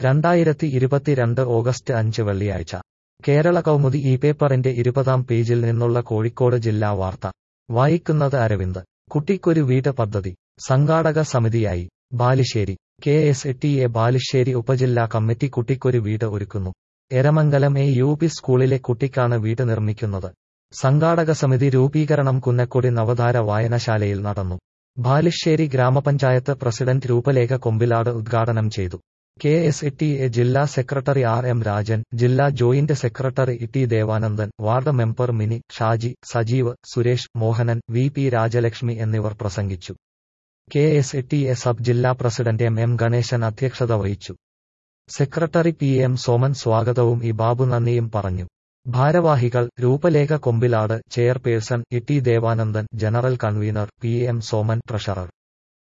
രണ്ടായിരത്തി ഇരുപത്തിരണ്ട് ഓഗസ്റ്റ് അഞ്ച് വെള്ളിയാഴ്ച കേരള കൗമുദി ഈ പേപ്പറിന്റെ ഇരുപതാം പേജിൽ നിന്നുള്ള കോഴിക്കോട് ജില്ലാ വാർത്ത വായിക്കുന്നത് അരവിന്ദ് കുട്ടിക്കൊരു വീട് പദ്ധതി സംഘാടക സമിതിയായി Balussery K S T A Balussery ഉപജില്ലാ കമ്മിറ്റി കുട്ടിക്കൊരു വീട് ഒരുക്കുന്നു എരമംഗലം എ യു പി സ്കൂളിലെ കുട്ടിക്കാണ് വീട് നിർമ്മിക്കുന്നത് സംഘാടക സമിതി രൂപീകരണം കുന്നക്കൊടി നവധാര വായനശാലയിൽ നടന്നു ബാലുശ്ശേരി ഗ്രാമപഞ്ചായത്ത് പ്രസിഡന്റ് രൂപലേഖ കൊമ്പിലാട് ഉദ്ഘാടനം ചെയ്തു കെ എസ് ടി എ ജില്ലാ സെക്രട്ടറി ആർ എം രാജൻ ജില്ലാ joint secretary T Devanandan ward member Mini Shaji Sajeev Suresh Mohanan V P Rajalakshmi എന്നിവർ പ്രസംഗിച്ചു K S T A sub ജില്ലാ പ്രസിഡന്റ് എം എം ഗണേശൻ അധ്യക്ഷത വഹിച്ചു സെക്രട്ടറി പി എം സോമൻ സ്വാഗതവും ഇ ബാബു നന്ദിയും പറഞ്ഞു ഭാരവാഹികൾ Roopalekha Kombilad chairperson E T Devanandan general convener P M Soman treasurer